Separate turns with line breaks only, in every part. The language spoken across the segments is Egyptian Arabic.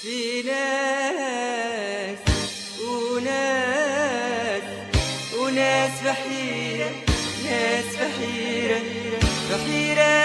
في ناس وناس وناس بحيرة ناس بحيرة بحيرة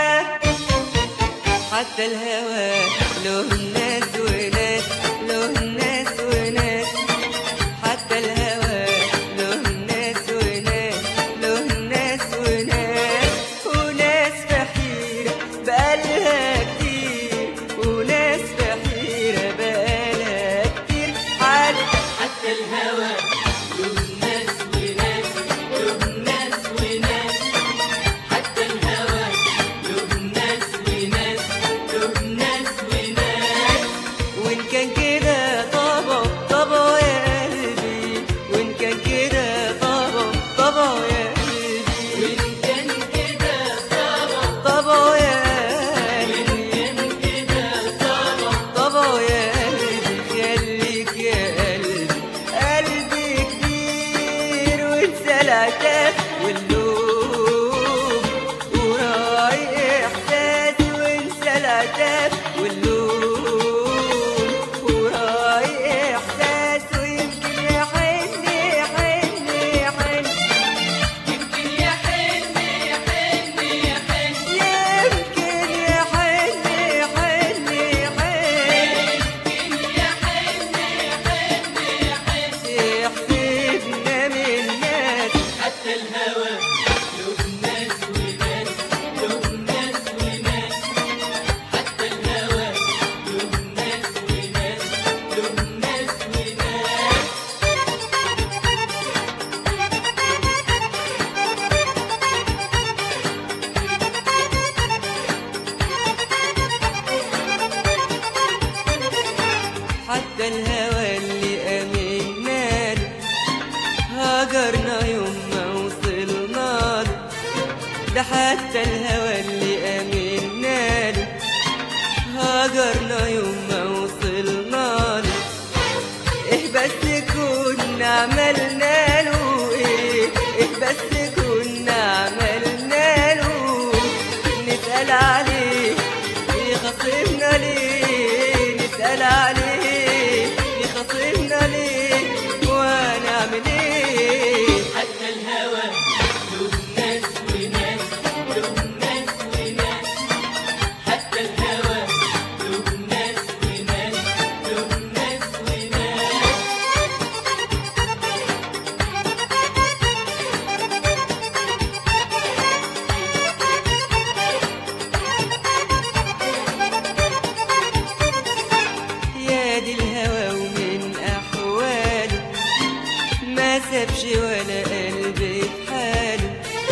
حتى الهوى له ناس وناس له ناس وناس حتى الهوى له ناس وناس له ناس وناس وناس بحيرة بقالها كتير وناس بحيرة بقالها كتير حتى
حتى الهوى له ناس وناس له ناس وناس حتى الهوى له ناس وناس له ناس وناس
وإن كان كده طبع طبع يا قلبي وإن كان كده طبع طبع يا قلبي
وإن كان كده طبع
طبع يا قلبي
كان كده طبع
طبع يا قلبي خليك يا قلبي قلبي كبير وانسى العتاب واللوم وراعي احساسي وانسى العتاب واللوم وراعي احساسي ويمكن يحن يحن يحن
يمكن يا حلمي يا حلمي يا حلمي
يمكن يحن يحن يحن
يمكن يا حلمي يا حلمي يا حلمي
يحسبنا من ناس
حتى الهوى له ناس وناس له ناس وناس حتى الهوى له ناس وناس له ناس وناس
حتى الهوى اللي أمنا له هاجرنا يوم ما وصلنا له ده حتى الهوى اللي أمنا له هاجرنا يوم ما وصلنا له إيه بس كنا عملنا له إيه إيه بس كنا عملنا له نسأل عليه يخاصمنا ليه نسأل عليه يخاصمنا ليه ونعمل ايه
حتى الهوى له ناس وناس له ناس وناس حتى الهوى له ناس وناس له ناس وناس
يا دي الهوى ومن أحواله ما سابش ولا قلبي في حاله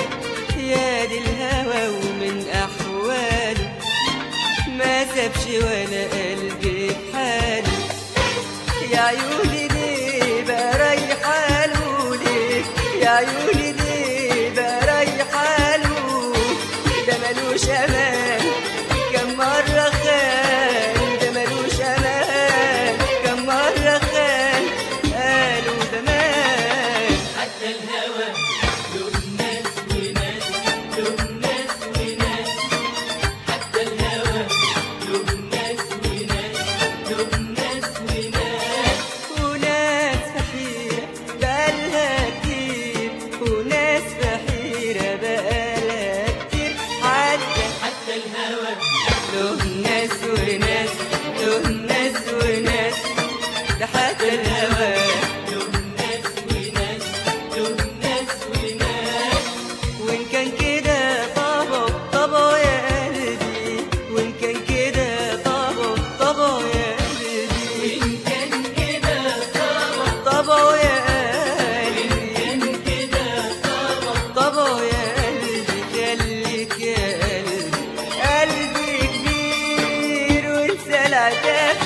يا دي الهوى ومن أحواله ما سابش ولا قلبي في حاله يا عيوني ليه بقى رايحاله ليه يا عيوني ليه بقى رايحاله ده ملوش أمان كم مرة خان ده ملوش أمان كم مرة خان قالوا زمان
حتى الهوى له ناس وناس له ناس وناس حتى الهوى له ناس وناس له ناس وناس
وناس بحيرة بقالها كتير وناس بحيرة بقالها كتير حتى
حتى الهوى
له ناس وناس له ناس وناس ده حتى الهوى
له ناس وناس له ناس وناس
وإن كان كده طبع طبع يا قلبي وإن كان كده طبع طبع يا قلبي
وإن كان كده طبع
طبع يا قلبي
كان كده طبع
طبع يا قلبي خليك يا قلبي قلبي كبير وانسى العتاب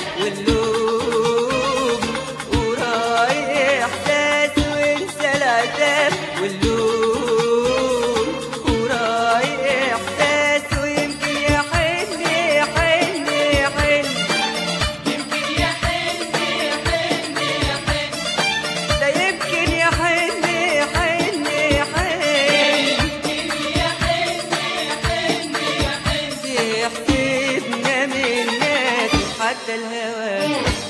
واللوم وراعي احساسي وانسى العتاب واللوم وراعي احساسي ويمكن يحن يحن يحن
يمكن يا حلمي يا حلمي يا حلمي
ده يمكن يحن يحن يحن
يمكن يا حلمي يا حلمي يا حلمي
يحسبنا من ناس حتى الهوى